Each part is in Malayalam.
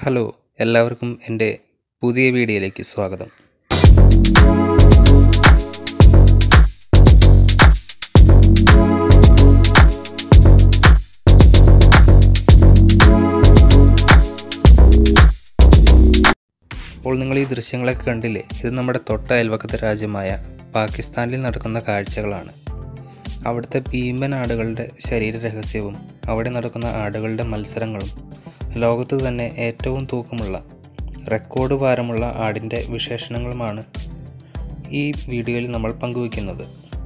ഹലോ എല്ലാവർക്കും എൻ്റെ പുതിയ വീഡിയോയിലേക്ക് സ്വാഗതം അപ്പോൾ നിങ്ങൾ ഈ ദൃശ്യങ്ങളൊക്കെ കണ്ടില്ലേ ഇത് നമ്മുടെ തൊട്ട അയൽവക്കത്തെ രാജ്യമായ പാകിസ്ഥാനിൽ നടക്കുന്ന കാഴ്ചകളാണ് അവിടുത്തെ ഭീമൻ ആടുകളുടെ ശരീര രഹസ്യവും അവിടെ നടക്കുന്ന ആടുകളുടെ മത്സരങ്ങളും ലോകത്ത് തന്നെ ഏറ്റവും തൂക്കമുള്ള റെക്കോർഡ് ഭാരമുള്ള ആടിൻ്റെ വിശേഷണങ്ങളുമാണ് ഈ വീഡിയോയിൽ നമ്മൾ പങ്കുവയ്ക്കുന്നത്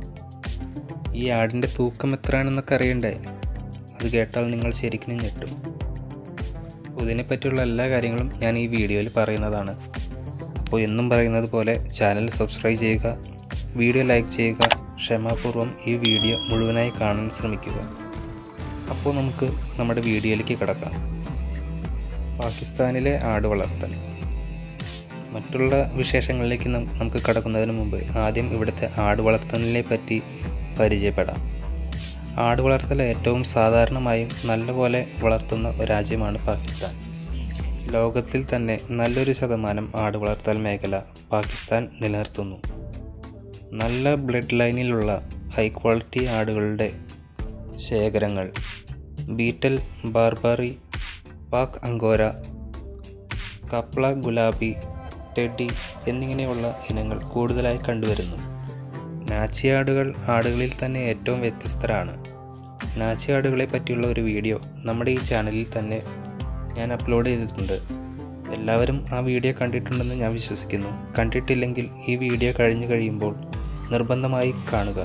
ഈ ആടിൻ്റെ തൂക്കം എത്രയാണെന്നൊക്കെ അറിയണ്ടേ അത് കേട്ടാൽ നിങ്ങൾ ശരിക്കും ഞെട്ടും ഇതിനെപ്പറ്റിയുള്ള എല്ലാ കാര്യങ്ങളും ഞാൻ ഈ വീഡിയോയിൽ പറയുന്നതാണ് അപ്പോൾ എന്നും പറയുന്നത് പോലെ ചാനൽ സബ്സ്ക്രൈബ് ചെയ്യുക വീഡിയോ ലൈക്ക് ചെയ്യുക ക്ഷമാപൂർവം ഈ വീഡിയോ മുഴുവനായി കാണാൻ ശ്രമിക്കുക അപ്പോൾ നമുക്ക് നമ്മുടെ വീഡിയോയിലേക്ക് കിടക്കാം പാകിസ്ഥാനിലെ ആട് വളർത്തൽ മറ്റുള്ള വിശേഷങ്ങളിലേക്ക് നം- നമുക്ക് കടക്കുന്നതിന് മുമ്പ് ആദ്യം ഇവിടുത്തെ ആട് വളർത്തലിനെ പറ്റി പരിചയപ്പെടാം ആട് വളർത്തൽ ഏറ്റവും സാധാരണമായും നല്ലപോലെ വളർത്തുന്ന ഒരു രാജ്യമാണ് പാകിസ്ഥാൻ ലോകത്തിൽ തന്നെ നല്ലൊരു ശതമാനം ആട് വളർത്തൽ മേഖല പാകിസ്ഥാൻ നിലനിർത്തുന്നു നല്ല ബ്ലഡ് ലൈനിലുള്ള ഹൈ ക്വാളിറ്റി ആടുകളുടെ ശേഖരങ്ങൾ ബീറ്റൽ ബാർബറി പാക് അങ്കോര കപ്ല ഗുലാബി ടെഡി എന്നിങ്ങനെയുള്ള ഇനങ്ങൾ കൂടുതലായി കണ്ടുവരുന്നു നാച്ചി ആടുകൾ ആടുകളിൽ തന്നെ ഏറ്റവും വ്യത്യസ്തരാണ് നാച്ചി ആടുകളെ പറ്റിയുള്ള ഒരു വീഡിയോ നമ്മുടെ ഈ ചാനലിൽ തന്നെ ഞാൻ അപ്ലോഡ് ചെയ്തിട്ടുണ്ട് എല്ലാവരും ആ വീഡിയോ കണ്ടിട്ടുണ്ടെന്ന് ഞാൻ വിശ്വസിക്കുന്നു കണ്ടിട്ടില്ലെങ്കിൽ ഈ വീഡിയോ കഴിഞ്ഞു കഴിയുമ്പോൾ നിർബന്ധമായി കാണുക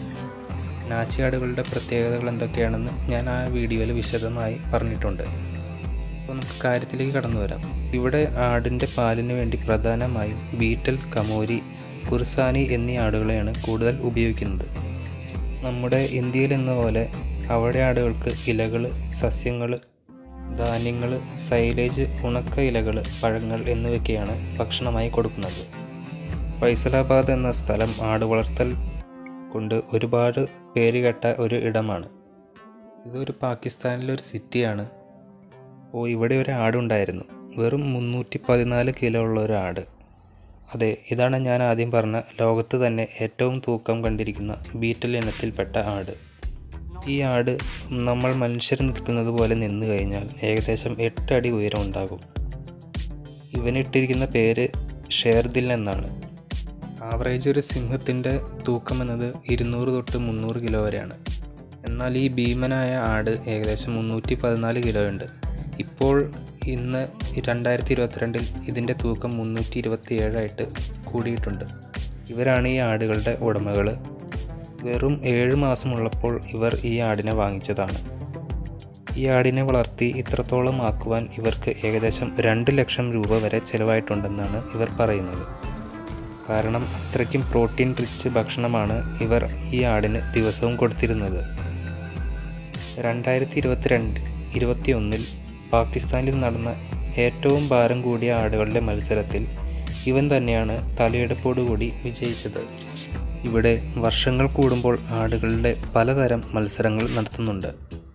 നാച്ചി ആടുകളുടെ പ്രത്യേകതകൾ എന്തൊക്കെയാണെന്ന് ഞാൻ ആ വീഡിയോയിൽ വിശദമായി പറഞ്ഞിട്ടുണ്ട് അപ്പോൾ നമുക്ക് കാര്യത്തിലേക്ക് കടന്നു വരാം ഇവിടെ ആടിൻ്റെ പാലിന് വേണ്ടി പ്രധാനമായും ബീറ്റൽ കമോരി കുർസാനി എന്നീ ആടുകളെയാണ് കൂടുതൽ ഉപയോഗിക്കുന്നത് നമ്മുടെ ഇന്ത്യയിൽ എന്ന പോലെ അവിടെ ആടുകൾക്ക് ഇലകൾ സസ്യങ്ങൾ ധാന്യങ്ങൾ സൈലേജ് ഉണക്ക ഇലകൾ പഴങ്ങൾ എന്നിവയൊക്കെയാണ് ഭക്ഷണമായി കൊടുക്കുന്നത് ഫൈസലാബാദ് എന്ന സ്ഥലം ആട് വളർത്തൽ കൊണ്ട് ഒരുപാട് പേരുകെട്ട ഒരു ഇടമാണ് ഇതൊരു പാകിസ്ഥാനിലെ ഒരു സിറ്റിയാണ് അപ്പോൾ ഇവിടെ ഒരു ആടുണ്ടായിരുന്നു വെറും മുന്നൂറ്റി പതിനാല് കിലോ ഉള്ള ഒരു ആട് അതെ ഇതാണ് ഞാൻ ആദ്യം പറഞ്ഞ ലോകത്ത് തന്നെ ഏറ്റവും തൂക്കം കണ്ടിരിക്കുന്ന ബീറ്റൽ ഇനത്തിൽപ്പെട്ട ആട് ഈ ആട് നമ്മൾ മനുഷ്യർ നിൽക്കുന്നത് പോലെ നിന്ന് കഴിഞ്ഞാൽ ഏകദേശം എട്ട് അടി ഉയരം ഉണ്ടാകും ഇവനിട്ടിരിക്കുന്ന പേര് ഷേർദിൽ എന്നാണ് ആവറേജ് ഒരു സിംഹത്തിൻ്റെ തൂക്കം എന്നത് ഇരുന്നൂറ് തൊട്ട് മുന്നൂറ് കിലോ വരെയാണ് എന്നാൽ ഈ ഭീമനായ ആട് ഏകദേശം മുന്നൂറ്റി പതിനാല് കിലോ ഉണ്ട് ഇപ്പോൾ ഇന്ന് രണ്ടായിരത്തി ഇരുപത്തിരണ്ടിൽ ഇതിൻ്റെ തൂക്കം മുന്നൂറ്റി ഇരുപത്തി ഏഴായിട്ട് കൂടിയിട്ടുണ്ട് ഇവരാണ് ഈ ആടുകളുടെ ഉടമകൾ വെറും ഏഴ് മാസമുള്ളപ്പോൾ ഇവർ ഈ ആടിനെ വാങ്ങിച്ചതാണ് ഈ ആടിനെ വളർത്തി ഇത്രത്തോളം ആക്കുവാൻ ഇവർക്ക് ഏകദേശം രണ്ട് ലക്ഷം രൂപ വരെ ചിലവായിട്ടുണ്ടെന്നാണ് ഇവർ പറയുന്നത് കാരണം അത്രയ്ക്കും പ്രോട്ടീൻ റിച്ച് ഭക്ഷണമാണ് ഇവർ ഈ ആടിന് ദിവസവും കൊടുത്തിരുന്നത് രണ്ടായിരത്തി ഇരുപത്തിരണ്ട് ഇരുപത്തിയൊന്നിൽ പാകിസ്ഥാനിൽ നടന്ന ഏറ്റവും ഭാരം കൂടിയ ആടുകളുടെ മത്സരത്തിൽ ഇവൻ തന്നെയാണ് തലയെടുപ്പോടുകൂടി വിജയിച്ചത് ഇവിടെ വർഷങ്ങൾ കൂടുമ്പോൾ ആടുകളുടെ പലതരം മത്സരങ്ങൾ നടത്തുന്നുണ്ട്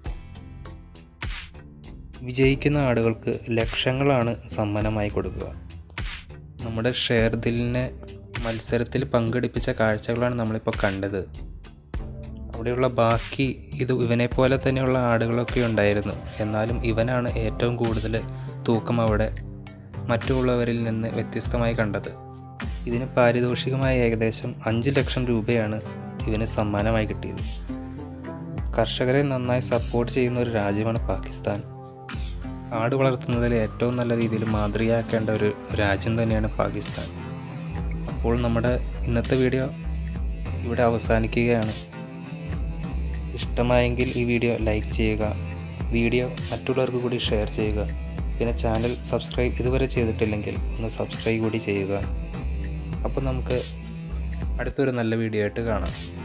വിജയിക്കുന്ന ആടുകൾക്ക് ലക്ഷങ്ങളാണ് സമ്മാനമായി കൊടുക്കുക നമ്മുടെ ഷേർദിലിനെ മത്സരത്തിൽ പങ്കെടുപ്പിച്ച കാഴ്ചകളാണ് നമ്മളിപ്പോൾ കണ്ടത് അവിടെയുള്ള ബാക്കി ഇത് ഇവനെ പോലെ തന്നെയുള്ള ആടുകളൊക്കെ ഉണ്ടായിരുന്നു എന്നാലും ഇവനാണ് ഏറ്റവും കൂടുതൽ തൂക്കം അവിടെ മറ്റുള്ളവരിൽ നിന്ന് വ്യത്യസ്തമായി കണ്ടത് ഇതിന് പാരിതോഷികമായ ഏകദേശം അഞ്ച് ലക്ഷം രൂപയാണ് ഇവന് സമ്മാനമായി കിട്ടിയത് കർഷകരെ നന്നായി സപ്പോർട്ട് ചെയ്യുന്ന ഒരു രാജ്യമാണ് പാകിസ്ഥാൻ ആട് വളർത്തുന്നതിൽ ഏറ്റവും നല്ല രീതിയിൽ മാതൃകയാക്കേണ്ട ഒരു രാജ്യം തന്നെയാണ് പാകിസ്ഥാൻ അപ്പോൾ നമ്മുടെ ഇന്നത്തെ വീഡിയോ ഇവിടെ അവസാനിക്കുകയാണ് ഇഷ്ടമായെങ്കിൽ ഈ വീഡിയോ ലൈക്ക് ചെയ്യുക വീഡിയോ മറ്റുള്ളവർക്ക് കൂടി ഷെയർ ചെയ്യുക പിന്നെ ചാനൽ സബ്സ്ക്രൈബ് ഇതുവരെ ചെയ്തിട്ടില്ലെങ്കിൽ ഒന്ന് സബ്സ്ക്രൈബ് കൂടി ചെയ്യുക അപ്പോൾ നമുക്ക് അടുത്തൊരു നല്ല വീഡിയോ ആയിട്ട് കാണാം